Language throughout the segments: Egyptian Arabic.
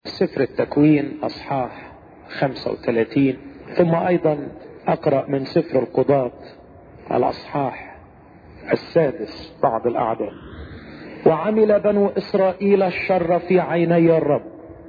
سفر التكوين أصحاح 35 ثم أيضا أقرأ من سفر القضاة الأصحاح السادس بعض الأعداد وعمل بنو إسرائيل الشر في عيني الرب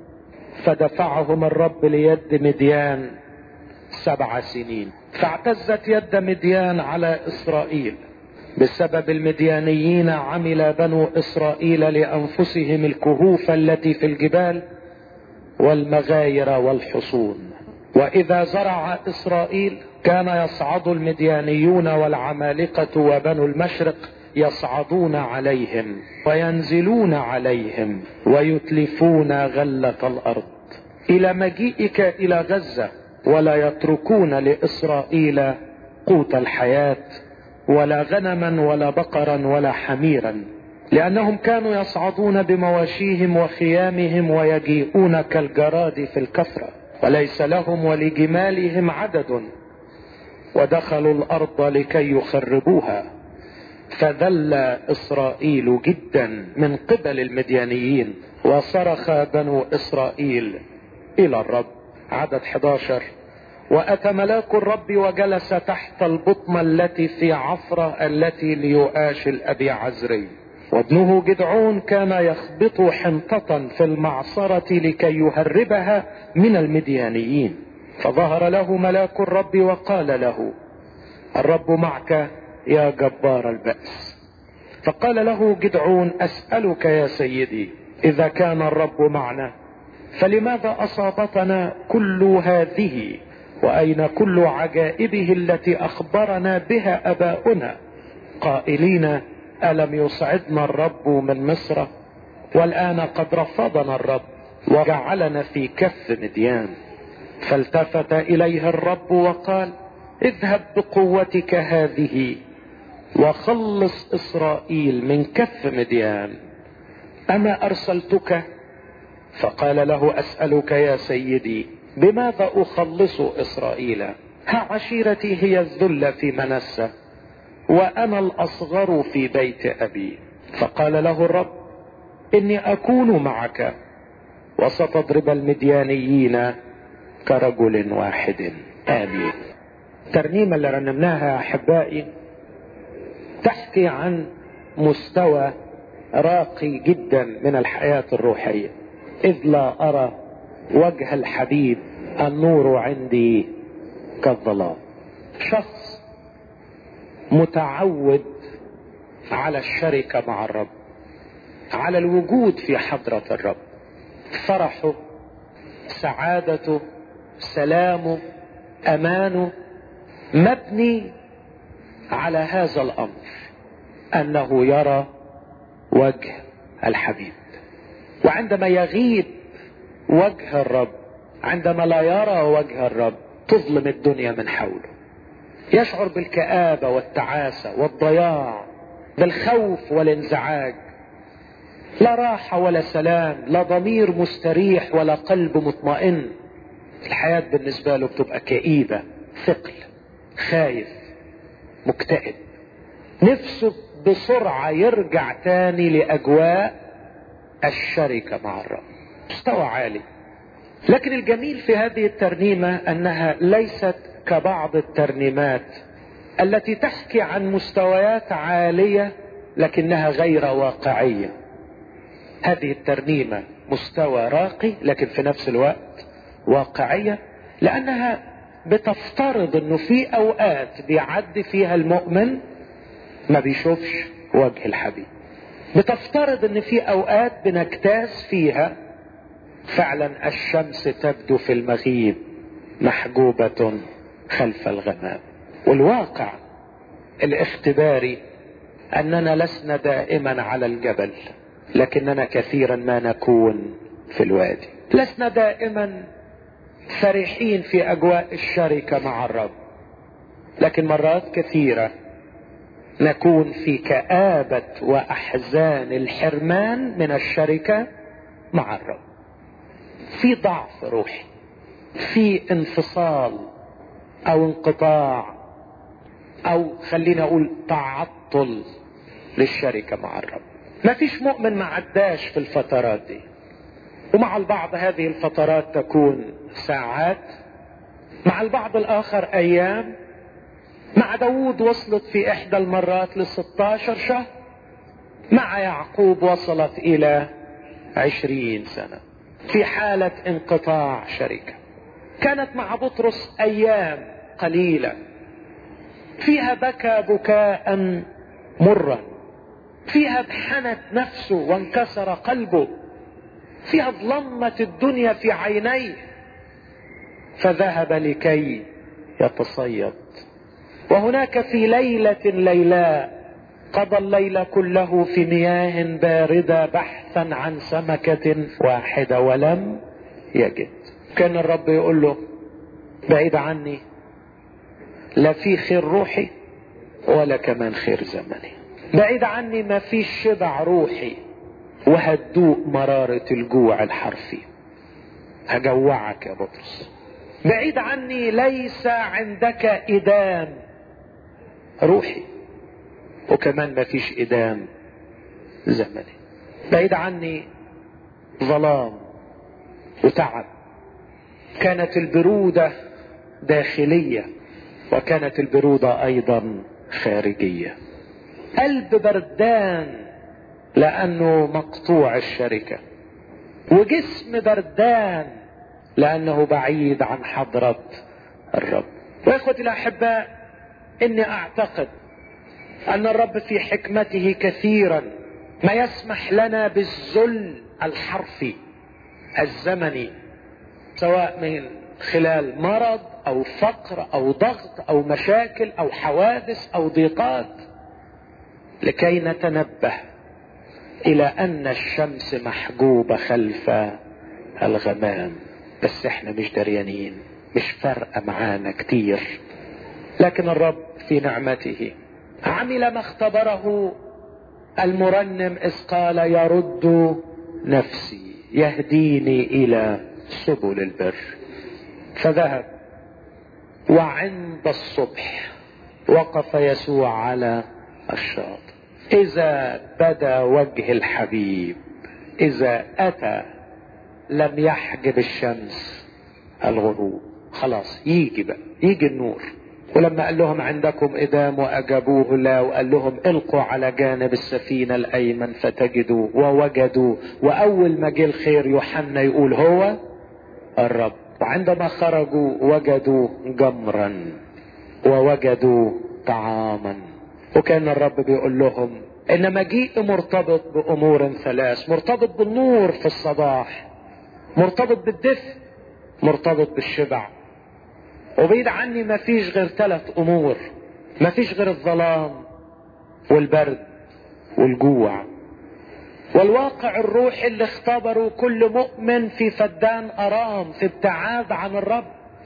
فدفعهم الرب ليد مديان سبع سنين فاعتزت يد مديان على إسرائيل بسبب المديانيين عمل بنو إسرائيل لأنفسهم الكهوف التي في الجبال والمغاير والحصون واذا زرع اسرائيل كان يصعد المديانيون والعمالقه وبنو المشرق يصعدون عليهم وينزلون عليهم ويتلفون غله الارض الى مجيئك الى غزه ولا يتركون لاسرائيل قوت الحياه ولا غنما ولا بقرا ولا حميرا لانهم كانوا يصعدون بمواشيهم وخيامهم ويجيئون كالجراد في الكثره وليس لهم ولجمالهم عدد ودخلوا الارض لكي يخربوها فذل اسرائيل جدا من قبل المديانيين وصرخ بنو اسرائيل الى الرب عدد 11 واتى ملاك الرب وجلس تحت البطمه التي في عفره التي ليؤاش الابي عزري وابنه جدعون كان يخبط حنطة في المعصرة لكي يهربها من المديانيين فظهر له ملاك الرب وقال له الرب معك يا جبار البأس فقال له جدعون أسألك يا سيدي إذا كان الرب معنا فلماذا أصابتنا كل هذه وأين كل عجائبه التي أخبرنا بها أباؤنا قائلين ألم يصعدنا الرب من مصر والآن قد رفضنا الرب وجعلنا في كف مديان فالتفت إليه الرب وقال اذهب بقوتك هذه وخلص إسرائيل من كف مديان أما أرسلتك فقال له أسألك يا سيدي بماذا أخلص إسرائيل ها عشيرتي هي الذل في منسة وانا الاصغر في بيت ابي فقال له الرب اني اكون معك وستضرب المديانيين كرجل واحد امين الترنيمه اللي رنمناها يا احبائي تحكي عن مستوى راقي جدا من الحياه الروحيه اذ لا ارى وجه الحبيب النور عندي كالظلام شخص متعود على الشركه مع الرب على الوجود في حضره الرب فرحه سعادته سلامه امانه مبني على هذا الامر انه يرى وجه الحبيب وعندما يغيب وجه الرب عندما لا يرى وجه الرب تظلم الدنيا من حوله يشعر بالكآبة والتعاسة والضياع بالخوف والانزعاج لا راحة ولا سلام لا ضمير مستريح ولا قلب مطمئن الحياة بالنسبة له بتبقى كئيبة ثقل خايف مكتئب نفسه بسرعة يرجع تاني لأجواء الشركة مع الرب مستوى عالي لكن الجميل في هذه الترنيمة أنها ليست كبعض الترنيمات التي تحكي عن مستويات عاليه لكنها غير واقعيه هذه الترنيمه مستوى راقي لكن في نفس الوقت واقعيه لانها بتفترض انه في اوقات بيعدي فيها المؤمن ما بيشوفش وجه الحبيب بتفترض ان في اوقات بنجتاز فيها فعلا الشمس تبدو في المغيب محجوبه خلف الغمام والواقع الاختباري اننا لسنا دائما على الجبل لكننا كثيرا ما نكون في الوادي لسنا دائما فرحين في اجواء الشركه مع الرب لكن مرات كثيره نكون في كابه واحزان الحرمان من الشركه مع الرب في ضعف روحي في انفصال او انقطاع او خلينا اقول تعطل للشركة مع الرب ما فيش مؤمن ما عداش في الفترات دي ومع البعض هذه الفترات تكون ساعات مع البعض الآخر أيام مع داود وصلت في إحدى المرات ل 16 شهر مع يعقوب وصلت إلى عشرين سنة في حالة انقطاع شركة كانت مع بطرس أيام قليلة فيها بكى بكاء مرا فيها انحنت نفسه وانكسر قلبه فيها ظلمت الدنيا في عينيه فذهب لكي يتصيد وهناك في ليلة ليلاء قضى الليل كله في مياه باردة بحثا عن سمكة واحدة ولم يجد كان الرب يقول له بعيد عني لا في خير روحي ولا كمان خير زمني بعيد عني ما فيش شبع روحي وهتدوق مرارة الجوع الحرفي هجوعك يا بطرس بعيد عني ليس عندك إدام روحي وكمان ما فيش إدام زمني بعيد عني ظلام وتعب كانت البرودة داخلية وكانت البرودة أيضا خارجية قلب بردان لأنه مقطوع الشركة وجسم بردان لأنه بعيد عن حضرة الرب وإخوتي الأحباء إني أعتقد أن الرب في حكمته كثيرا ما يسمح لنا بالذل الحرفي الزمني سواء من خلال مرض أو فقر أو ضغط أو مشاكل أو حوادث أو ضيقات لكي نتنبه إلى أن الشمس محجوبة خلف الغمام بس احنا مش دريانين مش فارقة معانا كتير لكن الرب في نعمته عمل ما اختبره المرنم إذ قال يرد نفسي يهديني إلى سبل البر فذهب وعند الصبح وقف يسوع على الشاطئ إذا بدا وجه الحبيب إذا أتى لم يحجب الشمس الغروب خلاص يجي بقى يجي النور ولما قال لهم عندكم إدام وأجابوه لا وقال لهم القوا على جانب السفينة الأيمن فتجدوا ووجدوا وأول ما جه الخير يوحنا يقول هو الرب وعندما خرجوا وجدوا جمرا ووجدوا طعاما وكان الرب بيقول لهم ان مجيء مرتبط بامور ثلاث مرتبط بالنور في الصباح مرتبط بالدفء مرتبط بالشبع وبعيد عني ما فيش غير ثلاث امور ما فيش غير الظلام والبرد والجوع والواقع الروحي اللي اختبره كل مؤمن في فدان ارام في ابتعاد عن الرب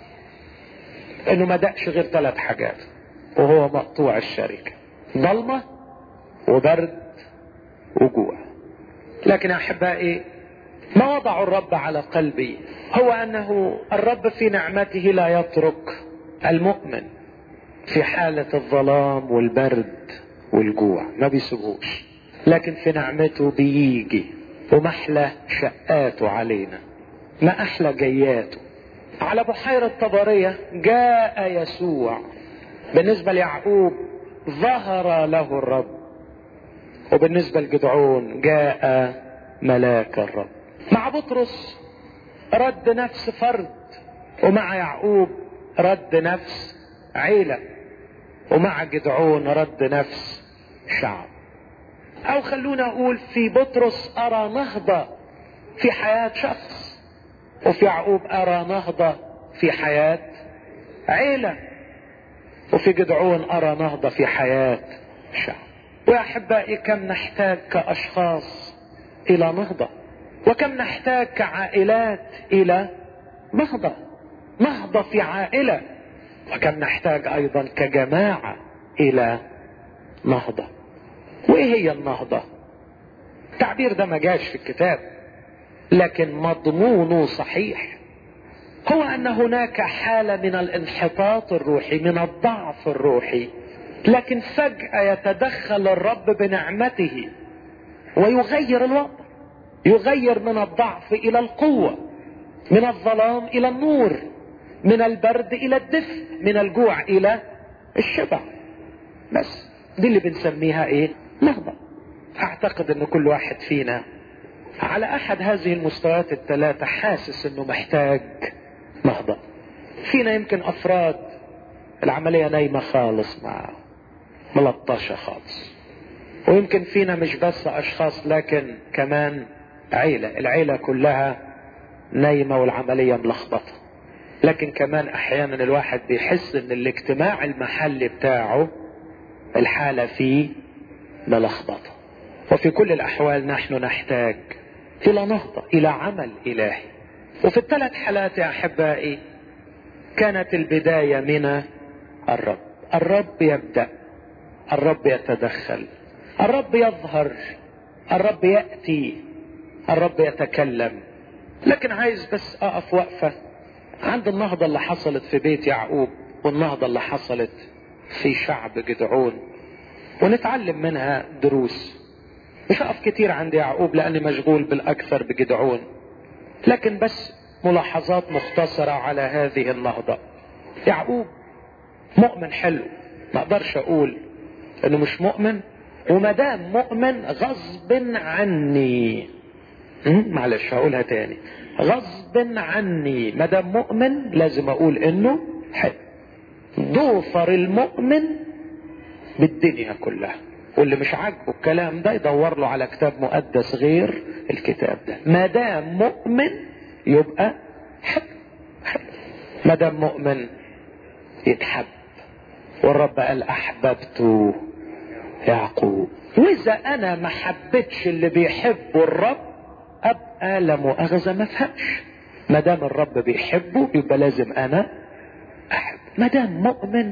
انه ما دقش غير ثلاث حاجات وهو مقطوع الشركه ظلمه وبرد وجوع لكن احبائي ما وضع الرب على قلبي هو انه الرب في نعمته لا يترك المؤمن في حالة الظلام والبرد والجوع ما بيسيبوش لكن في نعمته بيجي ومحلى شقاته علينا ما احلى جياته على بحيرة طبرية جاء يسوع بالنسبة ليعقوب ظهر له الرب وبالنسبة لجدعون جاء ملاك الرب مع بطرس رد نفس فرد ومع يعقوب رد نفس عيلة ومع جدعون رد نفس شعب او خلونا اقول في بطرس ارى نهضة في حياة شخص وفي يعقوب ارى نهضة في حياة عيلة وفي جدعون ارى نهضة في حياة شعب ويا احبائي كم نحتاج كاشخاص الى نهضة وكم نحتاج كعائلات الى نهضة نهضة في عائلة وكم نحتاج ايضا كجماعة الى نهضة وايه هي النهضة التعبير ده ما جاش في الكتاب لكن مضمونه صحيح هو ان هناك حالة من الانحطاط الروحي من الضعف الروحي لكن فجأة يتدخل الرب بنعمته ويغير الوضع يغير من الضعف الى القوة من الظلام الى النور من البرد الى الدفء من الجوع الى الشبع بس دي اللي بنسميها ايه نهضة اعتقد ان كل واحد فينا على احد هذه المستويات الثلاثة حاسس انه محتاج نهضة فينا يمكن افراد العملية نايمة خالص معاه ملطشة خالص ويمكن فينا مش بس اشخاص لكن كمان عيلة العيلة كلها نايمة والعملية ملخبطة لكن كمان احيانا الواحد بيحس ان الاجتماع المحلي بتاعه الحالة فيه ملخبطة وفي كل الاحوال نحن نحتاج الى نهضة الى عمل الهي وفي الثلاث حالات يا احبائي كانت البداية من الرب الرب يبدأ الرب يتدخل الرب يظهر الرب يأتي الرب يتكلم لكن عايز بس اقف وقفة عند النهضة اللي حصلت في بيت يعقوب والنهضة اللي حصلت في شعب جدعون ونتعلم منها دروس مش هقف كتير عند يعقوب لاني مشغول بالاكثر بجدعون لكن بس ملاحظات مختصرة على هذه النهضة يعقوب مؤمن حلو ما اقدرش اقول انه مش مؤمن وما دام مؤمن غصب عني معلش هقولها تاني غصب عني ما دام مؤمن لازم اقول انه حلو ضوفر المؤمن بالدنيا كلها واللي مش عاجبه الكلام ده يدور له على كتاب مقدس غير الكتاب ده ما دام مؤمن يبقى حب حب ما دام مؤمن يتحب والرب قال احببت يعقوب واذا انا ما حبيتش اللي بيحبوا الرب ابقى لا مؤاخذه ما افهمش ما دام الرب بيحبه يبقى لازم انا احب ما دام مؤمن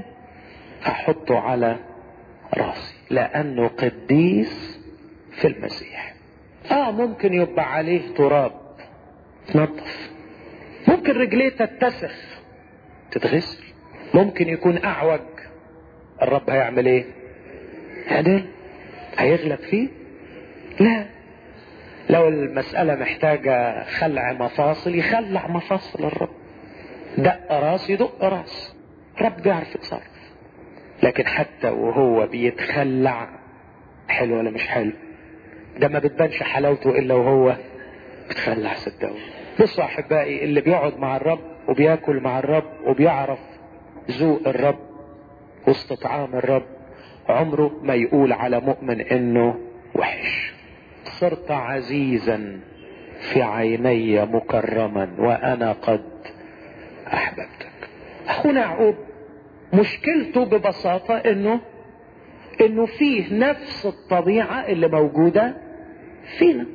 احطه على راسي لانه قديس في المسيح اه ممكن يبقى عليه تراب تنظف ممكن رجليه تتسخ تتغسل ممكن يكون اعوج الرب هيعمل ايه عدل هيغلب فيه لا لو المسألة محتاجة خلع مفاصل يخلع مفاصل الرب دق راس يدق راس رب بيعرف يتصرف لكن حتى وهو بيتخلع حلو ولا مش حلو ده ما بتبانش حلاوته الا وهو بتخلع صدقوا بصوا احبائي اللي بيقعد مع الرب وبياكل مع الرب وبيعرف ذوق الرب وسط طعام الرب عمره ما يقول على مؤمن انه وحش صرت عزيزا في عيني مكرما وانا قد احببتك اخونا يعقوب مشكلته ببساطة انه انه فيه نفس الطبيعة اللي موجودة فينا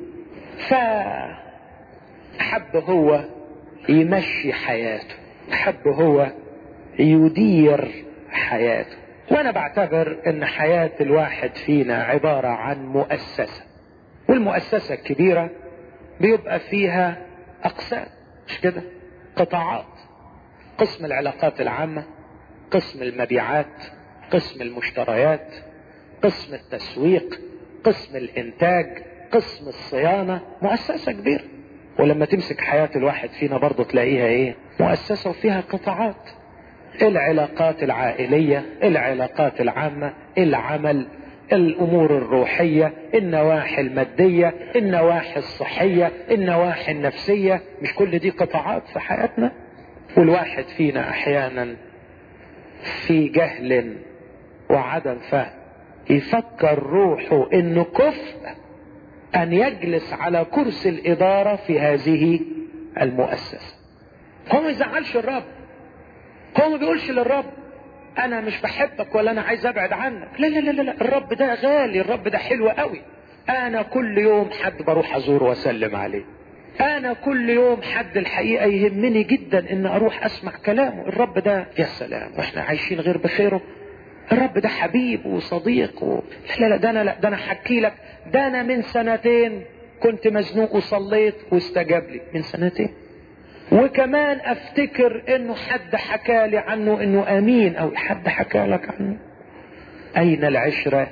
فحب هو يمشي حياته حب هو يدير حياته وانا بعتبر ان حياة الواحد فينا عبارة عن مؤسسة والمؤسسة الكبيرة بيبقى فيها اقسام مش كده قطاعات قسم العلاقات العامة قسم المبيعات قسم المشتريات قسم التسويق قسم الانتاج قسم الصيانة مؤسسة كبيرة ولما تمسك حياة الواحد فينا برضه تلاقيها ايه مؤسسة وفيها قطاعات العلاقات العائلية العلاقات العامة العمل الامور الروحية النواحي المادية النواحي الصحية النواحي النفسية مش كل دي قطاعات في حياتنا والواحد فينا احيانا في جهل وعدم فهم يفكر روحه انه كفء ان يجلس على كرسي الادارة في هذه المؤسسة هو ما يزعلش الرب هو ما بيقولش للرب انا مش بحبك ولا انا عايز ابعد عنك لا لا لا لا الرب ده غالي الرب ده حلو قوي انا كل يوم حد بروح ازوره واسلم عليه انا كل يوم حد الحقيقة يهمني جدا ان اروح اسمع كلامه الرب ده يا سلام واحنا عايشين غير بخيره الرب ده حبيب وصديق و... لا لا ده انا لا ده انا حكي لك ده انا من سنتين كنت مزنوق وصليت واستجاب لي من سنتين وكمان افتكر انه حد حكى لي عنه انه امين او حد حكى لك عنه اين العشرة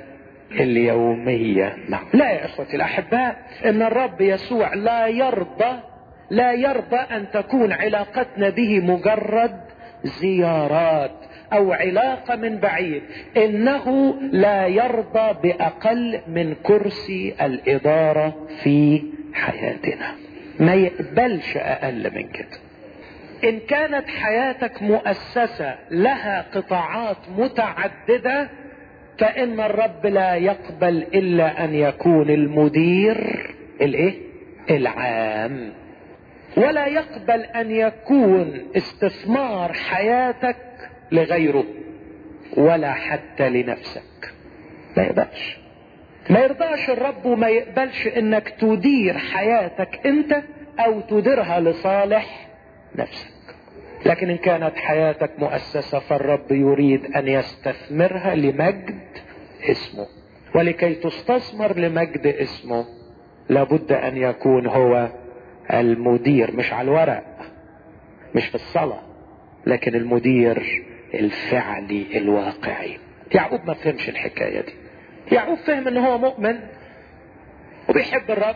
اليومية معه لا يا اخوتي الاحباء ان الرب يسوع لا يرضى لا يرضى ان تكون علاقتنا به مجرد زيارات او علاقة من بعيد انه لا يرضى باقل من كرسي الادارة في حياتنا ما يقبلش اقل من كده ان كانت حياتك مؤسسة لها قطاعات متعددة فان الرب لا يقبل الا ان يكون المدير الايه العام ولا يقبل ان يكون استثمار حياتك لغيره ولا حتى لنفسك ما يقبلش ما يرضاش الرب وما يقبلش انك تدير حياتك انت او تديرها لصالح نفسك لكن ان كانت حياتك مؤسسة فالرب يريد ان يستثمرها لمجد اسمه ولكي تستثمر لمجد اسمه لابد ان يكون هو المدير مش على الورق مش في الصلاة لكن المدير الفعلي الواقعي يعقوب ما فهمش الحكاية دي يعقوب فهم ان هو مؤمن وبيحب الرب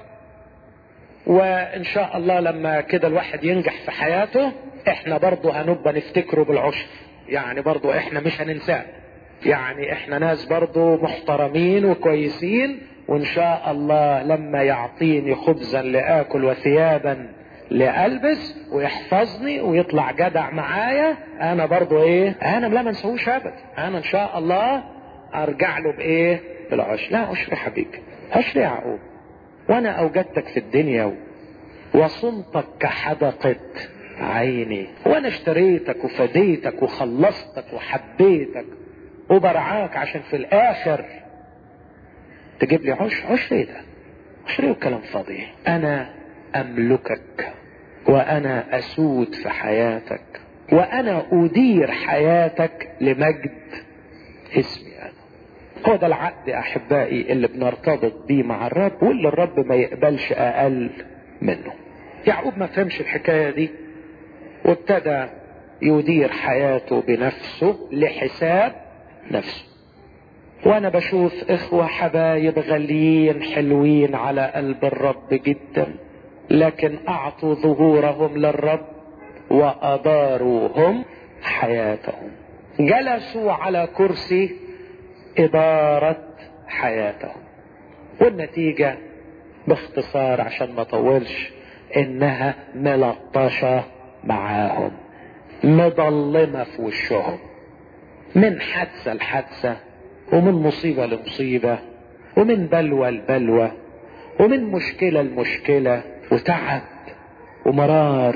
وان شاء الله لما كده الواحد ينجح في حياته احنا برضه هنبقى نفتكره بالعشر يعني برضه احنا مش هننساه يعني احنا ناس برضه محترمين وكويسين وان شاء الله لما يعطيني خبزا لاكل وثيابا لالبس ويحفظني ويطلع جدع معايا انا برضه ايه انا لا منسوش ابدا انا ان شاء الله ارجع له بايه بالعشر لا عشر يا حبيبي عشر يا يعقوب وانا اوجدتك في الدنيا وصمتك كحدقة عيني وانا اشتريتك وفديتك وخلصتك وحبيتك وبرعاك عشان في الاخر تجيب لي عشر عشر ايه ده عشر ايه الكلام فاضي انا املكك وانا اسود في حياتك وانا ادير حياتك لمجد اسمي انا هو ده العقد احبائي اللي بنرتبط بيه مع الرب واللي الرب ما يقبلش اقل منه يعقوب ما فهمش الحكايه دي وابتدى يدير حياته بنفسه لحساب نفسه وانا بشوف اخوة حبايب غاليين حلوين على قلب الرب جدا لكن اعطوا ظهورهم للرب واداروهم حياتهم جلسوا على كرسي ادارة حياتهم والنتيجة باختصار عشان ما اطولش انها ملطشة معاهم مضلمة في وشهم من حادثة لحادثة ومن مصيبة لمصيبة ومن بلوى لبلوى ومن مشكلة لمشكلة وتعب ومرار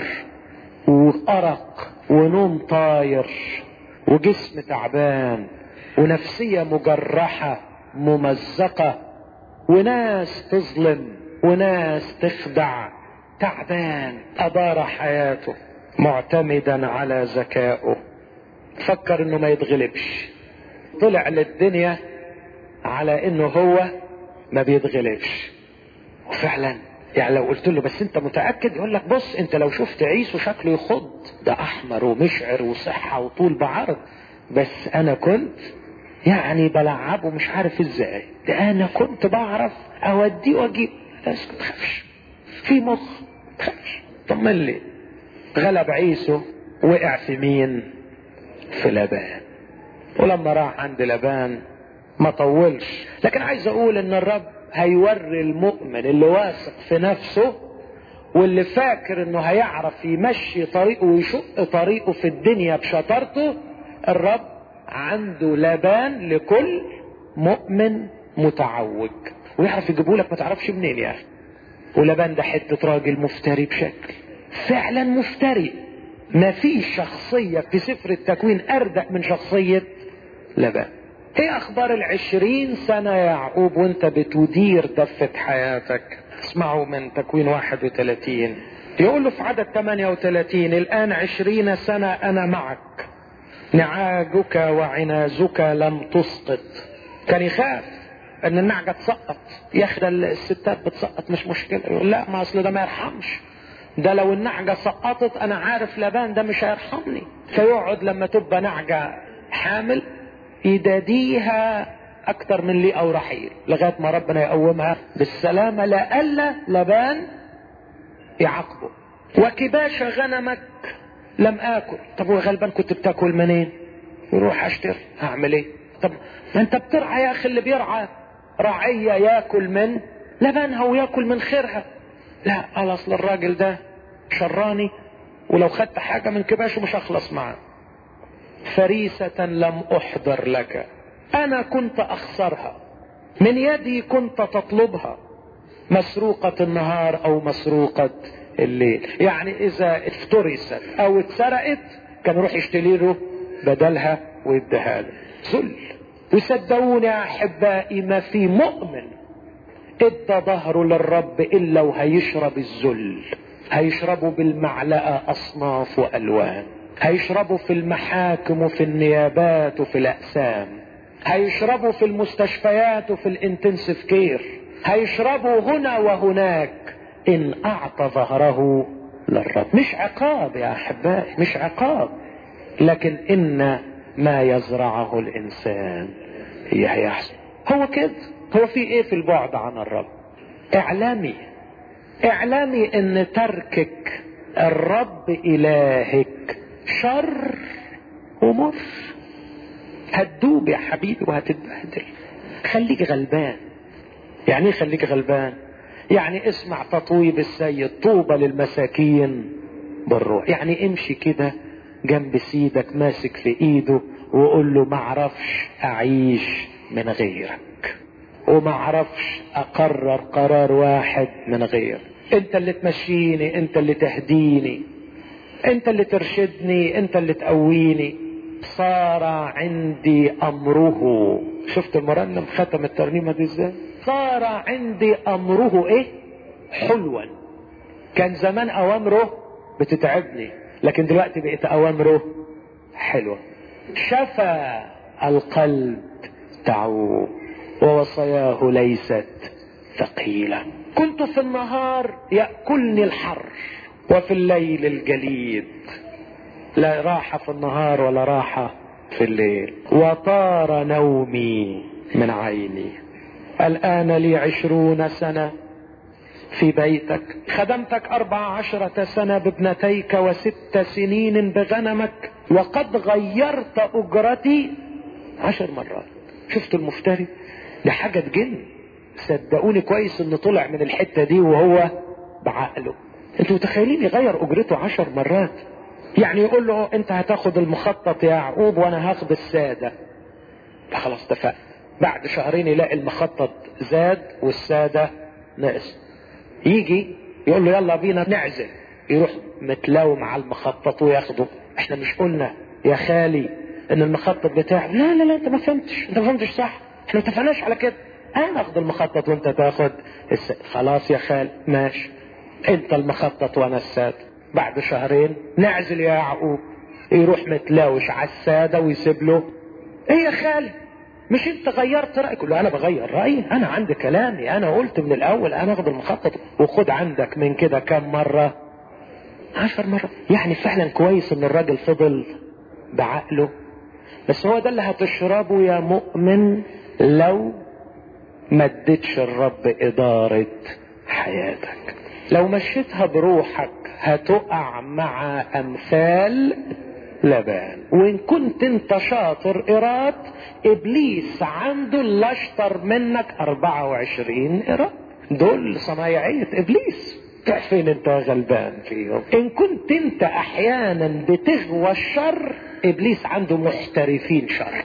وأرق ونوم طاير وجسم تعبان ونفسية مجرحة ممزقة وناس تظلم وناس تخدع تعبان أدار حياته معتمدا على ذكائه فكر انه ما يتغلبش طلع للدنيا على انه هو ما بيتغلبش وفعلا يعني لو قلت له بس انت متاكد يقول لك بص انت لو شفت عيسو شكله يخض ده احمر ومشعر وصحه وطول بعرض بس انا كنت يعني بلعبه مش عارف ازاي ده انا كنت بعرف اوديه واجيب بس ما تخافش في مخ ما تخافش طمن لي غلب عيسو وقع في مين في لبان ولما راح عند لبان ما طولش لكن عايز اقول ان الرب هيوري المؤمن اللي واثق في نفسه واللي فاكر انه هيعرف يمشي طريقه ويشق طريقه في الدنيا بشطارته الرب عنده لبان لكل مؤمن متعوج ويعرف يجيبه لك ما تعرفش منين يا اخي ولبان ده حته راجل مفتري بشكل فعلا مفتري ما فيش شخصية في سفر التكوين أردأ من شخصية لبان ايه اخبار العشرين سنة يا يعقوب وانت بتدير دفة حياتك اسمعوا من تكوين واحد وثلاثين يقول له في عدد 38 الان عشرين سنة انا معك نعاجك وعنازك لم تسقط كان يخاف ان النعجة تسقط ياخد الستات بتسقط مش مشكلة يقول لا ما اصل ده ما يرحمش ده لو النعجة سقطت انا عارف لبان ده مش هيرحمني فيقعد لما تبقى نعجة حامل يداديها اكتر من لي او رحيل لغايه ما ربنا يقومها بالسلامه لألا لبان يعاقبه وكباش غنمك لم اكل طب وغلبان كنت بتاكل منين يروح اشتري هعمل ايه طب ما انت بترعى يا اخي اللي بيرعى رعية ياكل من لبنها وياكل من خيرها لا قال اصل الراجل ده شراني ولو خدت حاجة من كباشه مش هخلص معاه فريسة لم احضر لك انا كنت اخسرها من يدي كنت تطلبها مسروقة النهار او مسروقة الليل يعني اذا افترست او اتسرقت كان يروح يشتري له بدلها ويديها له ذل وصدقوني يا احبائي ما في مؤمن ادى ظهره للرب الا وهيشرب الذل هيشربوا بالمعلقه اصناف والوان هيشربوا في المحاكم وفي النيابات وفي الاقسام هيشربوا في المستشفيات وفي الانتنسيف كير هيشربوا هنا وهناك ان اعطى ظهره للرب مش عقاب يا احبائي مش عقاب لكن ان ما يزرعه الانسان هي هيحصل هو كده هو في ايه في البعد عن الرب اعلامي اعلامي ان تركك الرب الهك شر ومر هتدوب يا حبيبي وهتتبهدل خليك غلبان يعني ايه خليك غلبان يعني اسمع تطويب السيد طوبى للمساكين بالروح يعني امشي كده جنب سيدك ماسك في ايده وقول له معرفش اعيش من غيرك ومعرفش اقرر قرار واحد من غير انت اللي تمشيني انت اللي تهديني انت اللي ترشدني انت اللي تقويني صار عندي امره شفت المرنم ختم الترنيمه دي ازاي صار عندي امره ايه حلوا كان زمان اوامره بتتعبني لكن دلوقتي بقت اوامره حلوه شفى القلب تعوب ووصاياه ليست ثقيله كنت في النهار ياكلني الحر وفي الليل الجليد لا راحه في النهار ولا راحه في الليل وطار نومي من عيني الآن لي عشرون سنة في بيتك خدمتك أربع عشرة سنة بابنتيك وست سنين بغنمك وقد غيرت أجرتي عشر مرات شفت المفتري ده حاجة تجن صدقوني كويس انه طلع من الحتة دي وهو بعقله انتوا متخيلين يغير اجرته عشر مرات يعني يقول له انت هتاخد المخطط يا يعقوب وانا هاخد السادة خلاص اتفقنا بعد شهرين يلاقي المخطط زاد والسادة نقص يجي يقول له يلا بينا نعزل يروح متلاوم على المخطط وياخده احنا مش قلنا يا خالي ان المخطط بتاعه لا لا لا انت ما فهمتش انت ما فهمتش صح احنا ما اتفقناش على كده انا اخد المخطط وانت تاخد الس... خلاص يا خال ماشي انت المخطط وانا الساد بعد شهرين نعزل يا يعقوب يروح متلاوش على السادة ويسيب له ايه يا خالي مش انت غيرت رايك له انا بغير رايي انا عندي كلامي انا قلت من الاول انا اخد المخطط وخد عندك من كده كم مرة عشر مرة يعني فعلا كويس ان الراجل فضل بعقله بس هو ده اللي هتشربه يا مؤمن لو ما اديتش الرب ادارة حياتك لو مشيتها بروحك هتقع مع امثال لبان وان كنت انت شاطر ايراد ابليس عنده اللي اشطر منك 24 ايراد دول صنايعية ابليس فين انت غلبان فيهم ان كنت انت احيانا بتغوى الشر ابليس عنده محترفين شر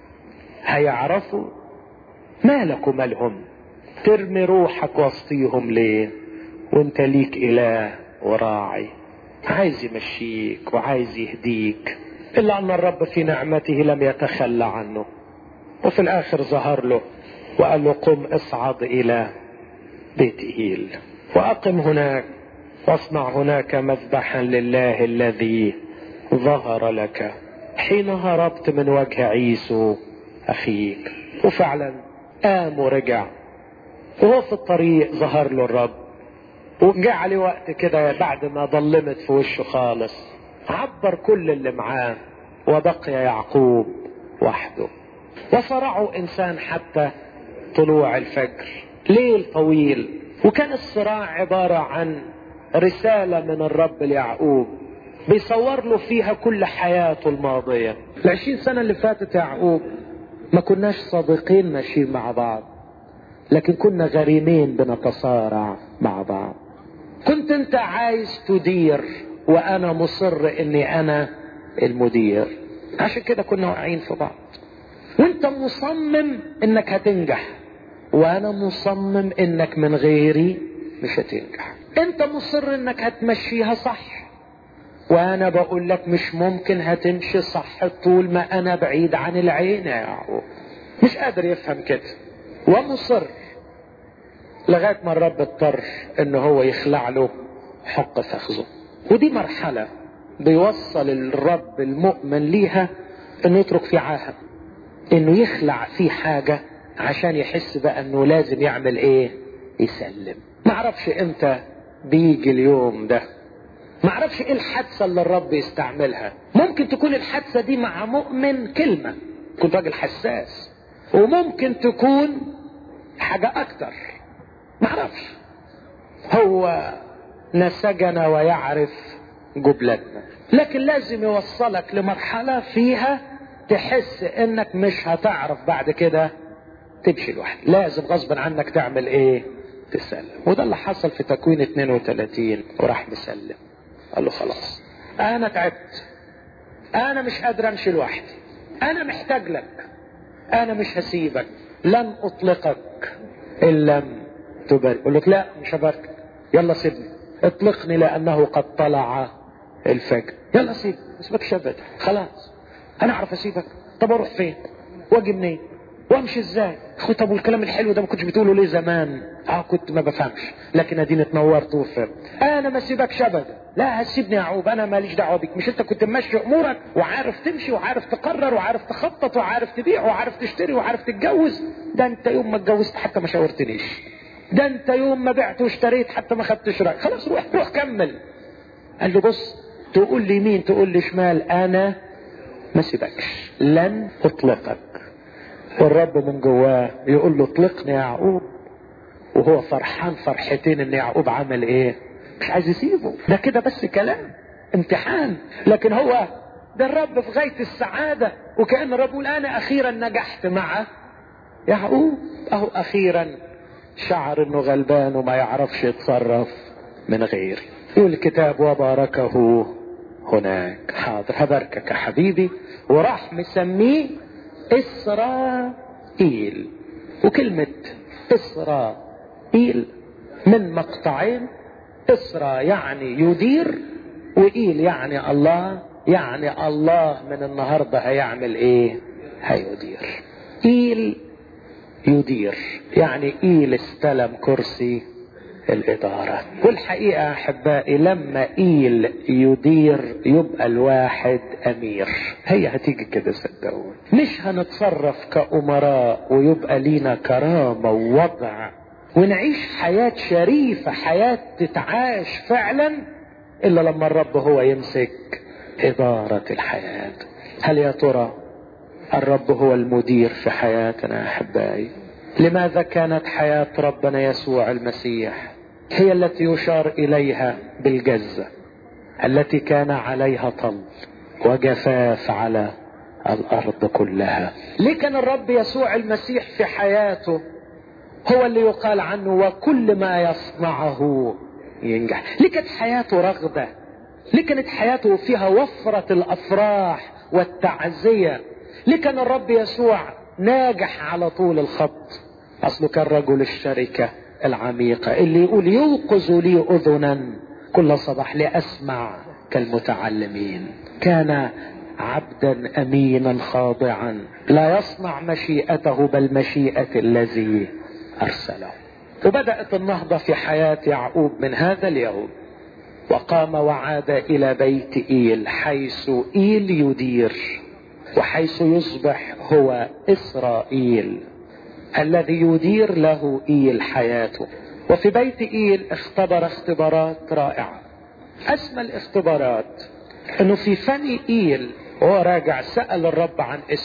هيعرفوا مالك ومالهم ترمي روحك وسطيهم ليه وانت ليك اله وراعي عايز يمشيك وعايز يهديك الا ان الرب في نعمته لم يتخلى عنه وفي الاخر ظهر له وقال له قم اصعد الى بيت ايل واقم هناك واصنع هناك مذبحا لله الذي ظهر لك حين هربت من وجه عيسو اخيك وفعلا قام ورجع وهو في الطريق ظهر له الرب وجاء عليه وقت كده بعد ما ضلمت في وشه خالص عبر كل اللي معاه وبقي يعقوب وحده وصرعوا انسان حتى طلوع الفجر ليل طويل وكان الصراع عبارة عن رسالة من الرب ليعقوب بيصور له فيها كل حياته الماضية العشرين سنة اللي فاتت يعقوب ما كناش صادقين ماشيين مع بعض لكن كنا غريمين بنتصارع مع بعض كنت انت عايز تدير وانا مصر اني انا المدير عشان كده كنا واقعين في بعض وانت مصمم انك هتنجح وانا مصمم انك من غيري مش هتنجح انت مصر انك هتمشيها صح وانا بقول لك مش ممكن هتمشي صح طول ما انا بعيد عن العين يا يعقوب مش قادر يفهم كده ومصر لغايه ما الرب اضطر ان هو يخلع له حق فخذه ودي مرحله بيوصل الرب المؤمن ليها انه يترك في عاهه انه يخلع في حاجه عشان يحس بقى انه لازم يعمل ايه يسلم ما اعرفش امتى بيجي اليوم ده ما اعرفش ايه الحادثة اللي الرب يستعملها ممكن تكون الحادثة دي مع مؤمن كلمة يكون راجل حساس وممكن تكون حاجة اكتر ما اعرفش هو نسجنا ويعرف جبلتنا لكن لازم يوصلك لمرحلة فيها تحس انك مش هتعرف بعد كده تمشي لوحدك لازم غصبا عنك تعمل ايه تسلم وده اللي حصل في تكوين 32 وراح مسلم قال له خلاص انا تعبت انا مش قادر امشي لوحدي انا محتاج لك انا مش هسيبك لن اطلقك ان لم تبارك يقول لك لا مش هباركك يلا سيبني اطلقني لانه قد طلع الفجر يلا سيب اسمك شبت خلاص انا اعرف اسيبك طب اروح فين واجي منين وامشي ازاي اخو طب والكلام الحلو ده ما كنتش بتقوله ليه زمان اه كنت ما بفهمش لكن اديني اتنورت وفهمت انا ما سيبكش ابدا لا هتسيبني يا عقوب انا ماليش دعوه بيك مش انت كنت ماشي امورك وعارف تمشي وعارف تقرر وعارف تخطط وعارف تبيع وعارف تشتري وعارف تتجوز ده انت يوم ما اتجوزت حتى ما شاورتنيش ده انت يوم ما بعت واشتريت حتى ما خدتش رايك خلاص روح روح كمل قال له بص تقول لي يمين تقول لي شمال انا ما سيبكش لن اطلقك والرب من جواه يقول له اطلقني يا يعقوب وهو فرحان فرحتين ان يعقوب عمل ايه مش عايز يسيبه ده كده بس كلام امتحان لكن هو ده الرب في غاية السعادة وكأن الرب يقول انا اخيرا نجحت مع يعقوب اهو اخيرا شعر انه غلبان وما يعرفش يتصرف من غيري يقول الكتاب وباركه هناك حاضر هباركك يا حبيبي وراح مسميه إسرائيل وكلمة إسرائيل من مقطعين إسرى يعني يدير وإيل يعني الله يعني الله من النهاردة هيعمل إيه هيدير إيل يدير يعني إيل استلم كرسي الإدارة والحقيقة أحبائي لما إيل يدير يبقى الواحد أمير هي هتيجي كده صدقوني مش هنتصرف كأمراء ويبقى لينا كرامة ووضع ونعيش حياة شريفة حياة تتعاش فعلا إلا لما الرب هو يمسك إدارة الحياة هل يا ترى الرب هو المدير في حياتنا يا أحبائي لماذا كانت حياة ربنا يسوع المسيح هي التي يشار إليها بالجزة التي كان عليها طل وجفاف على الأرض كلها ليه كان الرب يسوع المسيح في حياته هو اللي يقال عنه وكل ما يصنعه ينجح ليه كانت حياته رغدة ليه كانت حياته فيها وفرة الأفراح والتعزية ليه كان الرب يسوع ناجح على طول الخط اصله كان رجل الشركة العميقة اللي يقول يوقظ لي اذنا كل صباح لاسمع كالمتعلمين كان عبدا امينا خاضعا لا يصنع مشيئته بل مشيئة الذي ارسله وبدأت النهضة في حياة يعقوب من هذا اليوم وقام وعاد الى بيت ايل حيث ايل يدير وحيث يصبح هو اسرائيل الذي يدير له ايل حياته وفي بيت ايل اختبر اختبارات رائعه اسمى الاختبارات انه في فم ايل وهو راجع سال الرب عن اسمه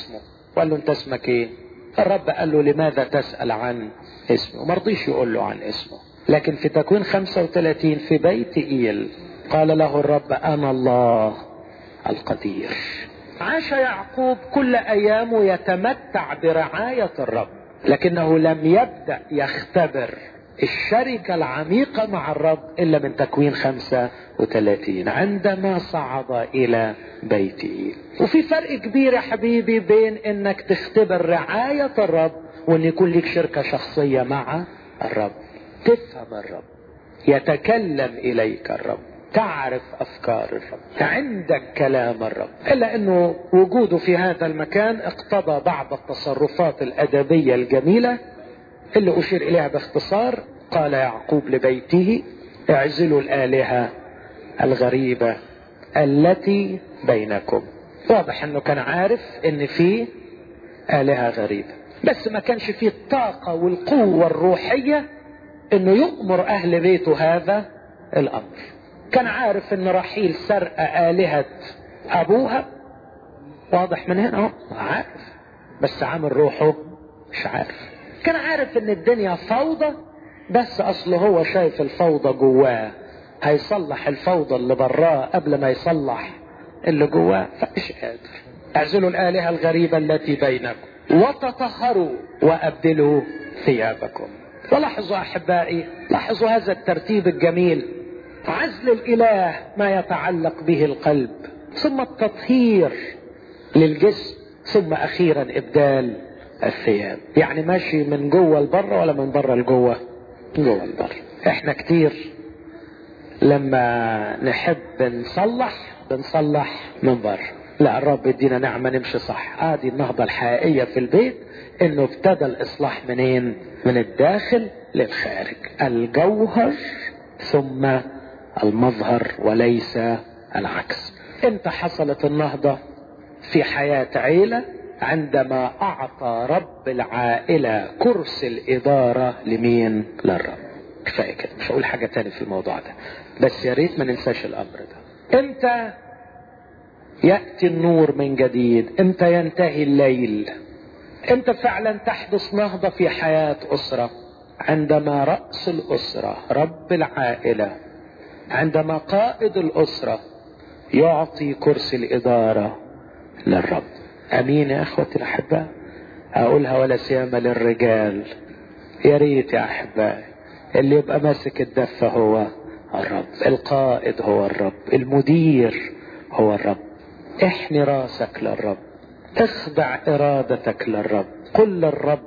وقال له انت اسمك ايه الرب قال له لماذا تسأل عن اسمه وما رضيش يقول له عن اسمه لكن في تكوين 35 في بيت إيل قال له الرب أنا الله القدير عاش يعقوب كل أيامه يتمتع برعاية الرب لكنه لم يبدأ يختبر الشركة العميقة مع الرب إلا من تكوين 35 عندما صعد إلى بيته وفي فرق كبير يا حبيبي بين إنك تختبر رعاية الرب وإن يكون لك شركة شخصية مع الرب تفهم الرب يتكلم إليك الرب تعرف افكار الرب عندك كلام الرب الا انه وجوده في هذا المكان اقتضى بعض التصرفات الادبيه الجميله اللي اشير اليها باختصار قال يعقوب لبيته اعزلوا الالهه الغريبه التي بينكم واضح انه كان عارف ان في الهه غريبه بس ما كانش فيه الطاقه والقوه الروحيه انه يؤمر اهل بيته هذا الامر كان عارف ان رحيل سرق آلهة ابوها واضح من هنا اهو عارف بس عامل روحه مش عارف كان عارف ان الدنيا فوضى بس اصله هو شايف الفوضى جواه هيصلح الفوضى اللي براه قبل ما يصلح اللي جواه فمش قادر اعزلوا الالهه الغريبه التي بينكم وتطهروا وابدلوا ثيابكم ولاحظوا احبائي لاحظوا هذا الترتيب الجميل عزل الاله ما يتعلق به القلب ثم التطهير للجسم ثم اخيرا ابدال الثياب يعني ماشي من جوه لبره ولا من بره لجوه جوه لبره احنا كتير لما نحب نصلح بنصلح من بره لا الرب يدينا نعمه نمشي صح ادي آه النهضه الحقيقيه في البيت انه ابتدى الاصلاح منين من الداخل للخارج الجوهر ثم المظهر وليس العكس امتى حصلت النهضة في حياة عيلة عندما اعطى رب العائلة كرسي الادارة لمين للرب كفاية كده مش هقول حاجة تاني في الموضوع ده بس يا ريت ما ننساش الامر ده امتى يأتي النور من جديد امتى ينتهي الليل امتى فعلا تحدث نهضة في حياة اسرة عندما رأس الاسرة رب العائلة عندما قائد الأسرة يعطي كرسي الإدارة للرب أمين يا أخوتي الأحباء أقولها ولا سيما للرجال يا ريت يا أحبائي اللي يبقى ماسك الدفة هو الرب القائد هو الرب المدير هو الرب احني راسك للرب اخضع ارادتك للرب قل للرب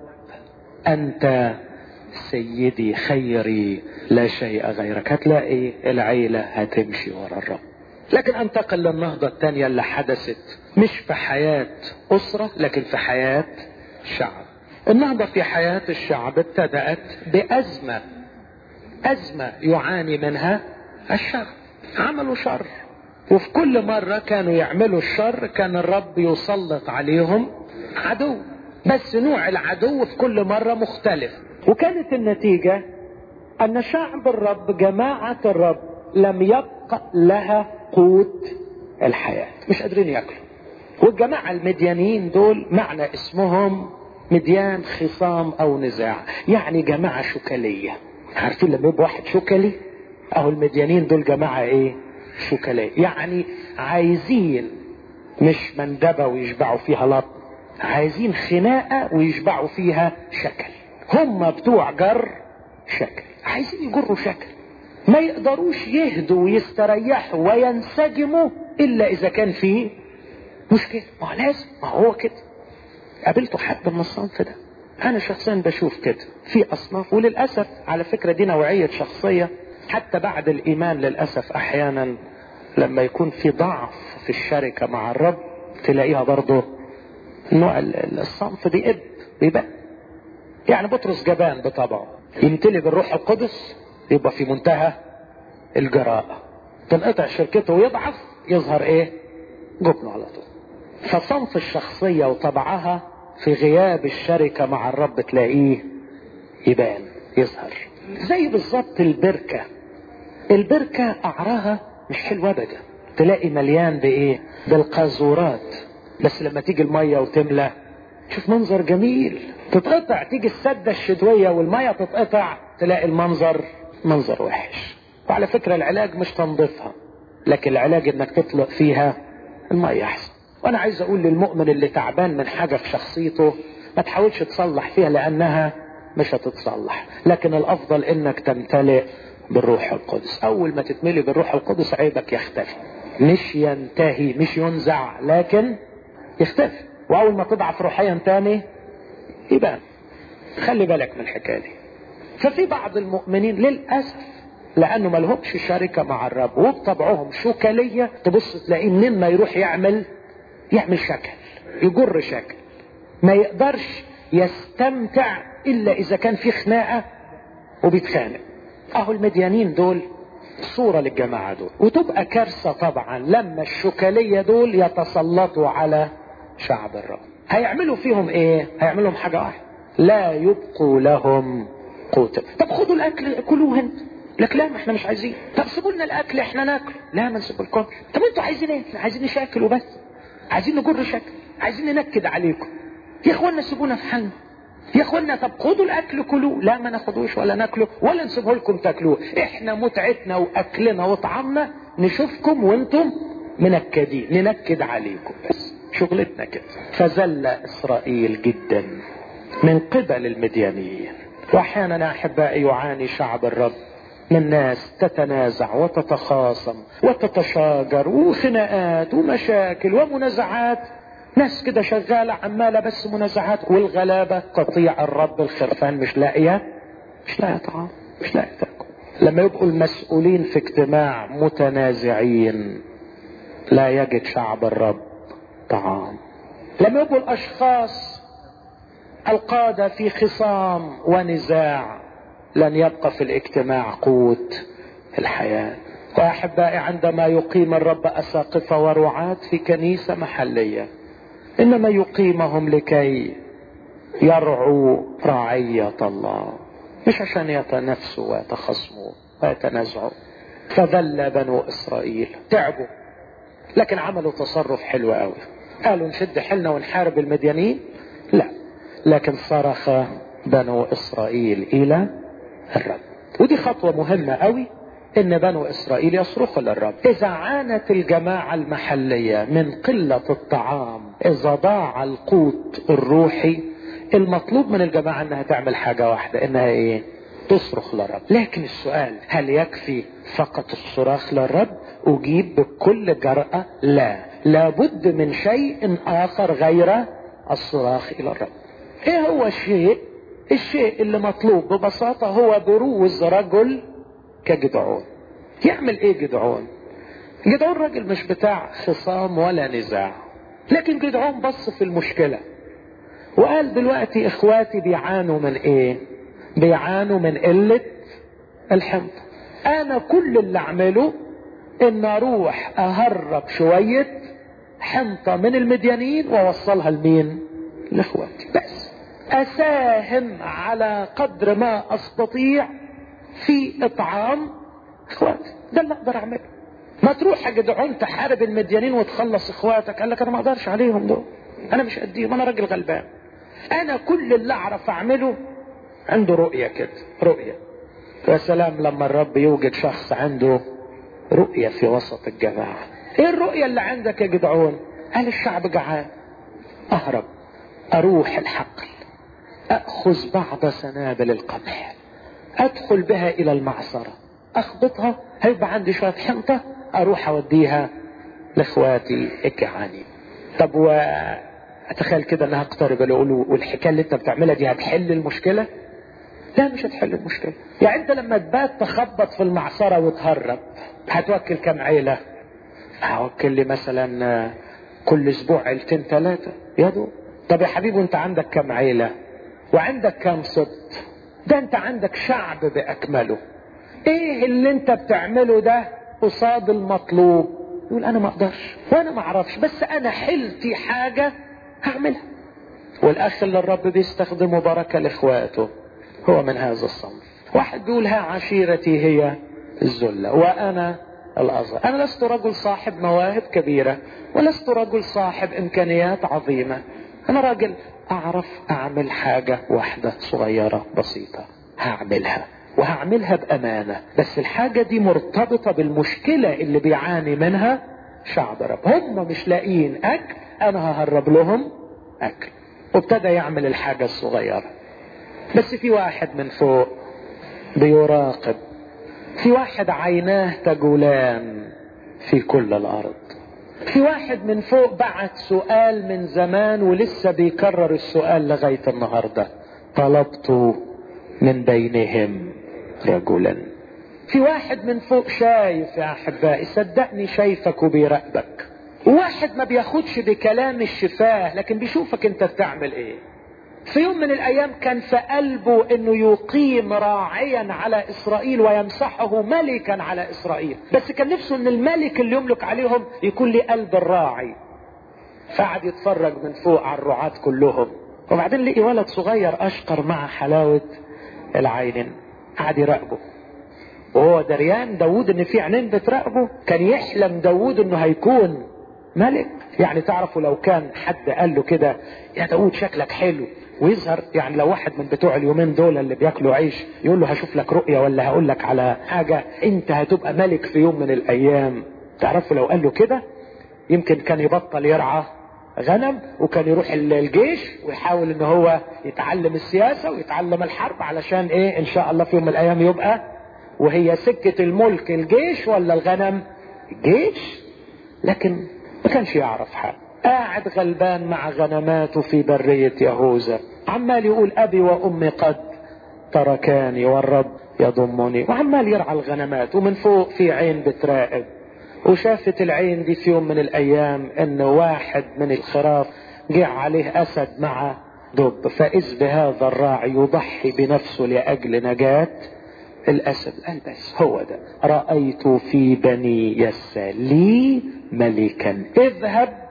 انت سيدي خيري لا شيء غيرك هتلاقي العيلة هتمشي ورا الرب لكن انتقل للنهضة الثانية اللي حدثت مش في حياة أسرة لكن في حياة شعب النهضة في حياة الشعب ابتدأت بأزمة أزمة يعاني منها الشعب عملوا شر وفي كل مرة كانوا يعملوا الشر كان الرب يسلط عليهم عدو بس نوع العدو في كل مرة مختلف وكانت النتيجة ان شعب الرب جماعة الرب لم يبقى لها قوت الحياة مش قادرين ياكلوا والجماعة المديانيين دول معنى اسمهم مديان خصام او نزاع يعني جماعة شكلية عارفين لما يبقى واحد شكلي اهو المديانين دول جماعة ايه شكلية يعني عايزين مش مندبة ويشبعوا فيها لط عايزين خناقة ويشبعوا فيها شكل هم بتوع جر شكل عايزين يجروا شكل ما يقدروش يهدوا ويستريحوا وينسجموا الا اذا كان في مشكله ما هو لازم ما هو كده قابلتوا حد من الصنف ده انا شخصيا بشوف كده في اصناف وللاسف على فكره دي نوعيه شخصيه حتى بعد الايمان للاسف احيانا لما يكون في ضعف في الشركه مع الرب تلاقيها برضه نوع الصنف دي اب بيبقى يعني بطرس جبان بطبعه يمتلي بالروح القدس يبقى في منتهى الجراءة تنقطع شركته ويضعف يظهر ايه جبنه على طول فصنف الشخصية وطبعها في غياب الشركة مع الرب تلاقيه يبان يظهر زي بالظبط البركة البركة قعرها مش حلوة ابدا تلاقي مليان بايه بالقاذورات بس لما تيجي المية وتملى شوف منظر جميل تتقطع تيجي السدة الشتوية والمية تتقطع تلاقي المنظر منظر وحش وعلى فكرة العلاج مش تنظيفها لكن العلاج انك تطلق فيها المية احسن وانا عايز اقول للمؤمن اللي تعبان من حاجة في شخصيته ما تحاولش تصلح فيها لانها مش هتتصلح لكن الافضل انك تمتلئ بالروح القدس اول ما تتملي بالروح القدس عيبك يختفي مش ينتهي مش ينزع لكن يختفي واول ما تضعف روحيا تاني يبان خلي بالك من الحكايه دي ففي بعض المؤمنين للاسف لانه ما لهمش شركه مع الرب وبطبعهم شكليه تبص تلاقيه منين ما يروح يعمل يعمل شكل يجر شكل ما يقدرش يستمتع الا اذا كان في خناقه وبيتخانق اهو المديانين دول صورة للجماعة دول وتبقى كارثة طبعا لما الشكالية دول يتسلطوا على شعب الرب هيعملوا فيهم ايه هيعملوا لهم حاجة واحدة لا يبقوا لهم قوتا طب خدوا الاكل كلوه انت لك لا ما احنا مش عايزين طب سيبوا لنا الاكل احنا ناكل لا ما نسيبلكمش طب انتوا عايزين ايه احنا عايزين نشاكل وبس عايزين نجر شكل عايزين ننكد عليكم يا اخوانا سيبونا في حالنا يا اخوانا طب خدوا الاكل كلوه لا ما ناخدوش ولا ناكله ولا نسيبه لكم تاكلوه احنا متعتنا واكلنا وطعامنا نشوفكم وانتم منكدين ننكد عليكم بس شغلتنا كده فزل اسرائيل جدا من قبل المديانيين واحيانا احبائي يعاني شعب الرب من ناس تتنازع وتتخاصم وتتشاجر وخناقات ومشاكل ومنازعات ناس كده شغالة عمالة بس منازعات والغلابة قطيع الرب الخرفان مش لاقية مش لاقية طعام مش لاقية تاكل لما يبقوا المسؤولين في اجتماع متنازعين لا يجد شعب الرب طعام لما يبقوا الاشخاص القادة في خصام ونزاع لن يبقى في الاجتماع قوت الحياة وأحبائي عندما يقيم الرب أساقفة ورعاة في كنيسة محلية إنما يقيمهم لكي يرعوا رعية الله مش عشان يتنافسوا ويتخصموا ويتنازعوا فذل بنو إسرائيل تعبوا لكن عملوا تصرف حلو قوي قالوا نشد حيلنا ونحارب المديانين لا لكن صرخ بنو إسرائيل إلى الرب ودي خطوة مهمة قوي ان بنو اسرائيل يصرخوا للرب اذا عانت الجماعة المحلية من قلة الطعام اذا ضاع القوت الروحي المطلوب من الجماعة انها تعمل حاجة واحدة انها ايه تصرخ للرب لكن السؤال هل يكفي فقط الصراخ للرب اجيب بكل جرأة لا لابد من شيء اخر غير الصراخ الى الرب ايه هو الشيء الشيء اللي مطلوب ببساطة هو بروز رجل كجدعون يعمل ايه جدعون جدعون راجل مش بتاع خصام ولا نزاع لكن جدعون بص في المشكلة وقال دلوقتي اخواتي بيعانوا من ايه بيعانوا من قلة الحنطة انا كل اللي اعمله ان اروح اهرب شوية حنطة من المديانين واوصلها لمين لاخواتي بس اساهم على قدر ما استطيع في اطعام اخواتي ده اللي اقدر اعمله ما تروح يا جدعون تحارب المديانين وتخلص اخواتك قال لك انا ما اقدرش عليهم دول انا مش قديهم انا راجل غلبان انا كل اللي اعرف اعمله عنده رؤية كده رؤية يا سلام لما الرب يوجد شخص عنده رؤية في وسط الجماعة ايه الرؤية اللي عندك يا جدعون قال الشعب جعان اهرب اروح الحقل اخذ بعض سنابل القمح ادخل بها الى المعصرة اخبطها هيبقى عندي شوية حنطة اروح اوديها لاخواتي الجعانين طب و اتخيل كده انها اقترب اقول والحكايه اللي انت بتعملها دي هتحل المشكله لا مش هتحل المشكله يعني انت لما تبات تخبط في المعصره وتهرب هتوكل كم عيله هوكل لي مثلا كل اسبوع عيلتين ثلاثه يا دوب طب يا حبيبي انت عندك كم عيله وعندك كم سبط ده انت عندك شعب باكمله ايه اللي انت بتعمله ده قصاد المطلوب يقول انا ما اقدرش وانا ما اعرفش بس انا حلتي حاجة هعملها والاخ اللي الرب بيستخدمه بركة لاخواته هو من هذا الصنف واحد بيقول ها عشيرتي هي الذلة وانا الاصغر انا لست رجل صاحب مواهب كبيرة ولست رجل صاحب امكانيات عظيمة انا راجل اعرف اعمل حاجة واحدة صغيرة بسيطة هعملها وهعملها بامانة بس الحاجة دي مرتبطة بالمشكلة اللي بيعاني منها شعب رب هم مش لاقيين اكل انا ههرب لهم اكل وابتدى يعمل الحاجة الصغيرة بس في واحد من فوق بيراقب في واحد عيناه تجولان في كل الارض في واحد من فوق بعت سؤال من زمان ولسه بيكرر السؤال لغاية النهاردة طلبت من بينهم رجلا في واحد من فوق شايف يا احبائي صدقني شايفك وبيراقبك واحد ما بياخدش بكلام الشفاه لكن بيشوفك انت بتعمل ايه في يوم من الايام كان في قلبه انه يقيم راعيا على اسرائيل ويمسحه ملكا على اسرائيل بس كان نفسه ان الملك اللي يملك عليهم يكون له قلب الراعي فقعد يتفرج من فوق على الرعاة كلهم وبعدين لقي ولد صغير اشقر مع حلاوة العينين قعد يراقبه وهو دريان داود ان في عينين بتراقبه كان يحلم داود انه هيكون ملك يعني تعرفوا لو كان حد قال له كده يا داود شكلك حلو ويظهر يعني لو واحد من بتوع اليومين دول اللي بياكلوا عيش يقول له هشوف لك رؤية ولا هقول لك على حاجة انت هتبقى ملك في يوم من الايام تعرفوا لو قال له كده يمكن كان يبطل يرعى غنم وكان يروح الجيش ويحاول ان هو يتعلم السياسة ويتعلم الحرب علشان ايه ان شاء الله في يوم من الايام يبقى وهي سكة الملك الجيش ولا الغنم الجيش لكن ما كانش يعرف حاجة قاعد غلبان مع غنماته في برية يهوذا عمال يقول ابي وامي قد تركاني والرب يضمني وعمال يرعى الغنمات ومن فوق في عين بتراقب وشافت العين دي في يوم من الايام ان واحد من الخراف جه عليه اسد مع دب فاذ بهذا الراعي يضحي بنفسه لاجل نجاة الاسد قال بس هو ده رأيت في بني يسى لي ملكا اذهب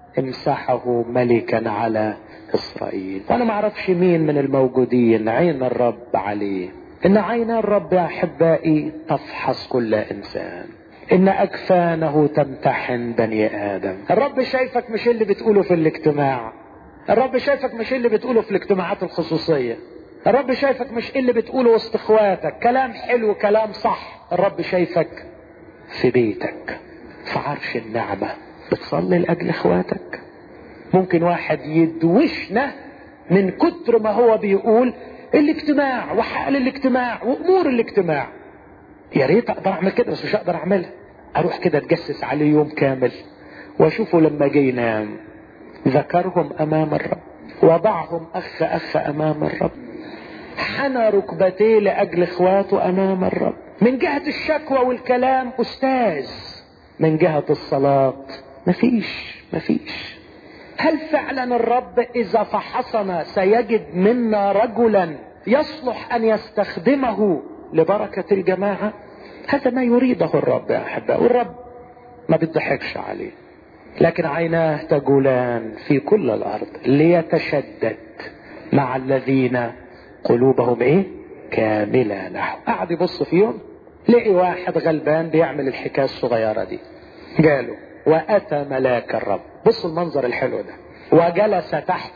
امسحه ملكا على اسرائيل وانا ما اعرفش مين من الموجودين عين الرب عليه ان عين الرب يا احبائي تفحص كل انسان ان اكفانه تمتحن بني ادم الرب شايفك مش اللي بتقوله في الاجتماع الرب شايفك مش اللي بتقوله في الاجتماعات الخصوصية الرب شايفك مش اللي بتقوله وسط اخواتك كلام حلو كلام صح الرب شايفك في بيتك في عرش النعمة بتصلي لأجل اخواتك ممكن واحد يدوشنا من كتر ما هو بيقول الاجتماع وحال الاجتماع وامور الاجتماع يا ريت اقدر اعمل كده بس مش هقدر اعملها اروح كده اتجسس عليه يوم كامل واشوفه لما جه ينام ذكرهم امام الرب وضعهم اخ اخ امام الرب حنى ركبتيه لاجل اخواته امام الرب من جهة الشكوى والكلام استاذ من جهة الصلاة مفيش مفيش هل فعلا الرب اذا فحصنا سيجد منا رجلا يصلح ان يستخدمه لبركة الجماعة هذا ما يريده الرب يا احباء والرب ما بيضحكش عليه لكن عيناه تجولان في كل الارض ليتشدد مع الذين قلوبهم ايه كاملة نحو قعد يبص فيهم لقي واحد غلبان بيعمل الحكاية الصغيرة دي قالوا واتى ملاك الرب بصوا المنظر الحلو ده وجلس تحت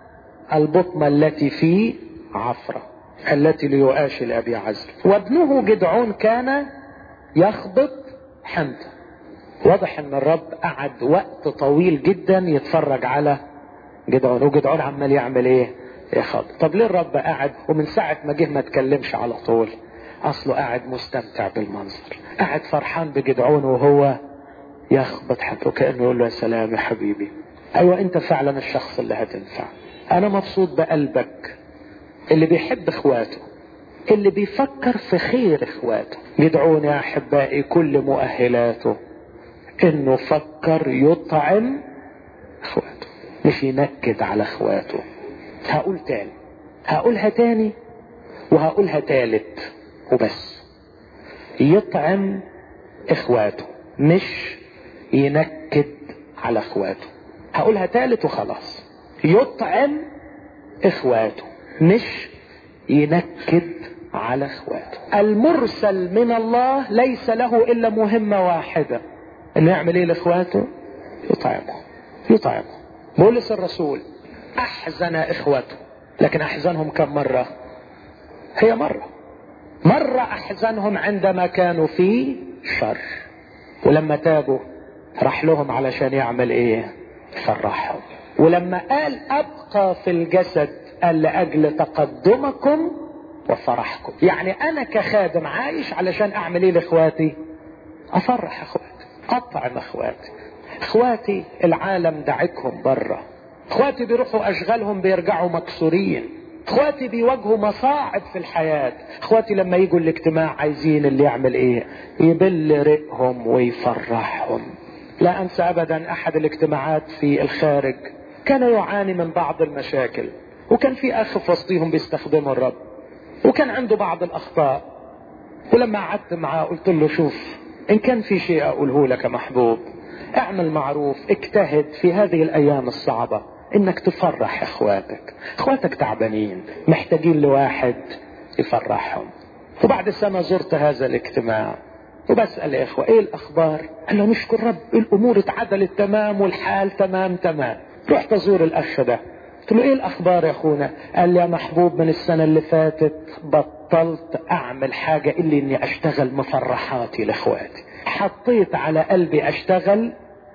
البطمة التي في عفرة التي ليؤاشي لأبي عزر وابنه جدعون كان يخبط حنطة واضح ان الرب قعد وقت طويل جدا يتفرج على جدعون وجدعون عمال يعمل ايه يخبط طب ليه الرب قاعد ومن ساعة ما جه ما اتكلمش على طول اصله قاعد مستمتع بالمنظر قاعد فرحان بجدعون وهو يخبط حتى وكأنه يقول له يا سلام يا حبيبي ايوه انت فعلا الشخص اللي هتنفع انا مبسوط بقلبك اللي بيحب اخواته اللي بيفكر في خير اخواته جدعون يا احبائي كل مؤهلاته انه فكر يطعم اخواته مش ينكد على اخواته هقول تاني هقولها تاني وهقولها تالت وبس يطعم اخواته مش ينكد على اخواته هقولها تالت وخلاص يطعم اخواته مش ينكد على اخواته المرسل من الله ليس له الا مهمة واحدة انه يعمل ايه لاخواته يطعمهم يطعمهم بولس الرسول احزن اخوته لكن احزنهم كم مرة هي مرة مرة احزنهم عندما كانوا في شر ولما تابوا راح لهم علشان يعمل ايه يفرحهم ولما قال ابقى في الجسد قال لاجل تقدمكم وفرحكم يعني انا كخادم عايش علشان اعمل ايه لاخواتي افرح اخواتي اطعم اخواتي اخواتي العالم دعكهم بره اخواتي بيروحوا اشغالهم بيرجعوا مكسورين اخواتي بيواجهوا مصاعب في الحياة اخواتي لما يجوا الاجتماع عايزين اللي يعمل ايه يبل رقهم ويفرحهم لا انسى ابدا احد الاجتماعات في الخارج كان يعاني من بعض المشاكل وكان في اخ في وسطهم بيستخدمه الرب وكان عنده بعض الاخطاء ولما قعدت معاه قلت له شوف ان كان في شيء اقوله لك يا محبوب اعمل معروف اجتهد في هذه الايام الصعبة انك تفرح اخواتك اخواتك تعبانين محتاجين لواحد يفرحهم وبعد سنة زرت هذا الاجتماع وبسأل يا اخوة ايه الاخبار قال له نشكر رب الامور اتعدلت تمام والحال تمام تمام رحت ازور الاخ ده قلت له ايه الاخبار يا اخونا قال لي يا محبوب من السنة اللي فاتت بطلت اعمل حاجة الا اني اشتغل مفرحاتي لاخواتي حطيت على قلبي اشتغل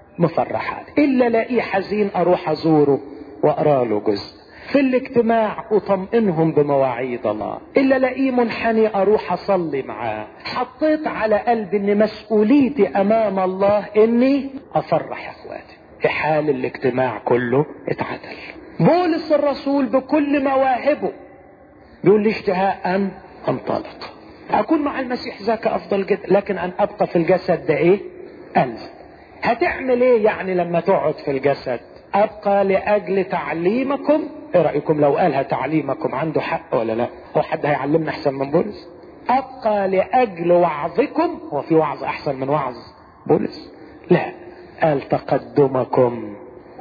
مفرحات الا لاقيه حزين اروح ازوره واقرا له جزء في الاجتماع اطمئنهم بمواعيد الله الا لاقيه منحني اروح اصلي معاه حطيت على قلبي ان مسؤوليتي امام الله اني افرح اخواتي في حال الاجتماع كله اتعدل بولس الرسول بكل مواهبه بيقول لي اشتهاء ان انطلق اكون مع المسيح ذاك افضل جدا لكن ان ابقى في الجسد ده ايه ألزم هتعمل ايه يعني لما تقعد في الجسد ابقى لاجل تعليمكم ايه رايكم لو قالها تعليمكم عنده حق ولا لا هو حد هيعلمنا احسن من بولس ابقى لاجل وعظكم هو في وعظ احسن من وعظ بولس لا قال تقدمكم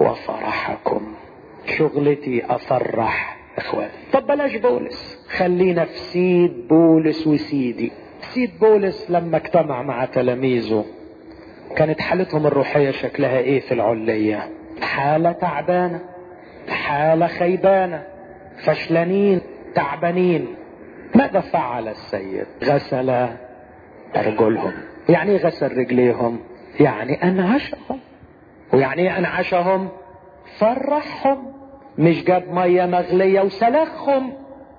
وفرحكم شغلتي افرح اخواني طب بلاش بولس خلينا في سيد بولس وسيدي سيد بولس لما اجتمع مع تلاميذه كانت حالتهم الروحية شكلها ايه في العلية حالة تعبانة حالة خيبانة فشلانين تعبانين ماذا فعل السيد غسل ارجلهم يعني ايه غسل رجليهم يعني انعشهم ويعني ايه انعشهم فرحهم مش جاب مية مغلية وسلخهم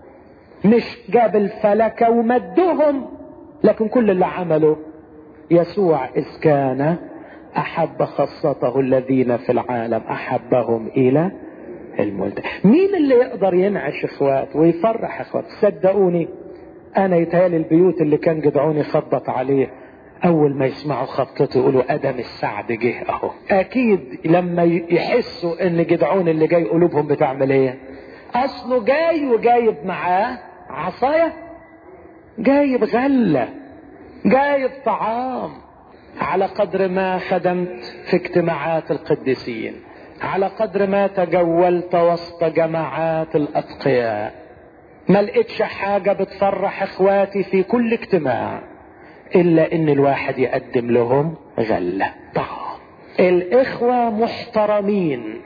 مش جاب الفلكة ومدهم لكن كل اللي عمله يسوع إذ كان أحب خاصته الذين في العالم أحبهم إلى الملك مين اللي يقدر ينعش إخوات ويفرح إخوات صدقوني أنا يتهيألي البيوت اللي كان جدعوني خبط عليه أول ما يسمعوا خبطته يقولوا أدم السعد جه أهو أكيد لما يحسوا إن جدعون اللي جاي قلوبهم بتعمل إيه أصله جاي وجايب معاه عصاية جايب غلة جايب طعام على قدر ما خدمت في اجتماعات القديسين على قدر ما تجولت وسط جماعات الاتقياء ما لقيتش حاجه بتفرح اخواتي في كل اجتماع الا ان الواحد يقدم لهم غله طعام الاخوه محترمين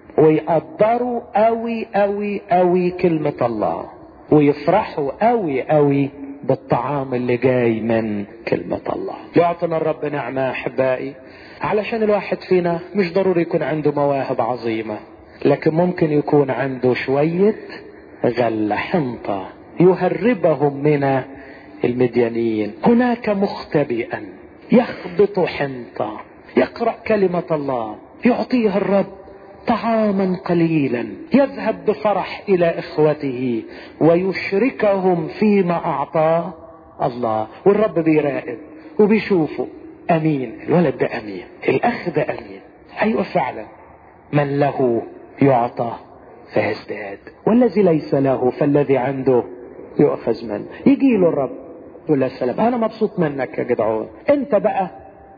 ويقدروا قوي قوي قوي كلمه الله ويفرحوا قوي قوي بالطعام اللي جاي من كلمة الله يعطينا الرب نعمة أحبائي علشان الواحد فينا مش ضروري يكون عنده مواهب عظيمة لكن ممكن يكون عنده شوية غلة حنطة يهربهم من المديانين هناك مختبئا يخبط حنطة يقرأ كلمة الله يعطيه الرب طعاما قليلا يذهب بفرح الى اخوته ويشركهم فيما اعطاه الله والرب بيراقب وبيشوفه امين الولد ده امين الاخ ده امين ايوه فعلا من له يعطى فيزداد والذي ليس له فالذي عنده يؤخذ منه يجي له الرب يقول له السلام انا مبسوط منك يا جدعون انت بقى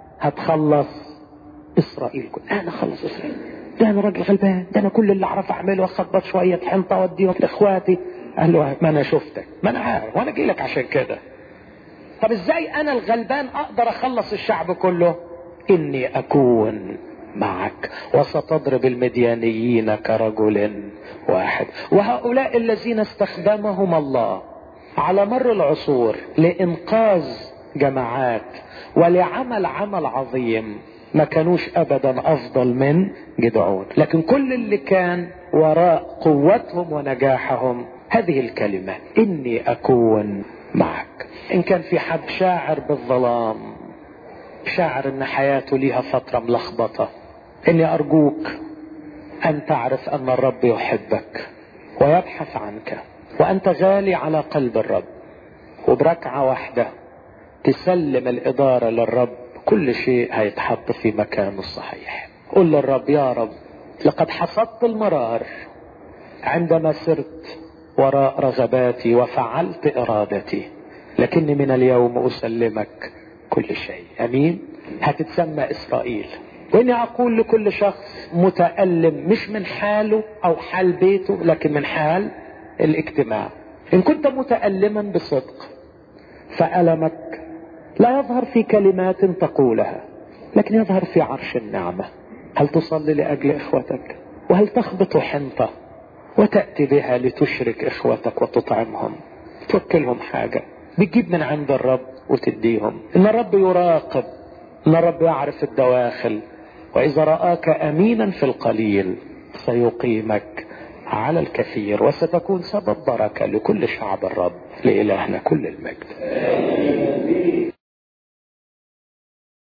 هتخلص اسرائيل كله انا خلص اسرائيل ده انا راجل غلبان ده انا كل اللي اعرف اعمله اخبط شويه حنطه واديهم لاخواتي قال له ما انا شفتك ما انا عارف وانا جاي لك عشان كده طب ازاي انا الغلبان اقدر اخلص الشعب كله اني اكون معك وستضرب المديانيين كرجل واحد وهؤلاء الذين استخدمهم الله على مر العصور لانقاذ جماعات ولعمل عمل عظيم ما كانوش ابدا افضل من جدعون لكن كل اللي كان وراء قوتهم ونجاحهم هذه الكلمة اني اكون معك ان كان في حد شاعر بالظلام شاعر ان حياته ليها فترة ملخبطة اني ارجوك ان تعرف ان الرب يحبك ويبحث عنك وانت غالي على قلب الرب وبركعة واحدة تسلم الادارة للرب كل شيء هيتحط في مكانه الصحيح قل للرب يا رب لقد حصدت المرار عندما سرت وراء رغباتي وفعلت ارادتي لكني من اليوم اسلمك كل شيء امين هتتسمى اسرائيل واني اقول لكل شخص متألم مش من حاله او حال بيته لكن من حال الاجتماع ان كنت متألما بصدق فألمك لا يظهر في كلمات تقولها لكن يظهر في عرش النعمة هل تصلي لأجل إخوتك وهل تخبط حنطة وتأتي بها لتشرك إخوتك وتطعمهم توكلهم حاجة بتجيب من عند الرب وتديهم إن الرب يراقب إن الرب يعرف الدواخل وإذا رآك أمينا في القليل سيقيمك على الكثير وستكون سبب بركة لكل شعب الرب لإلهنا كل المجد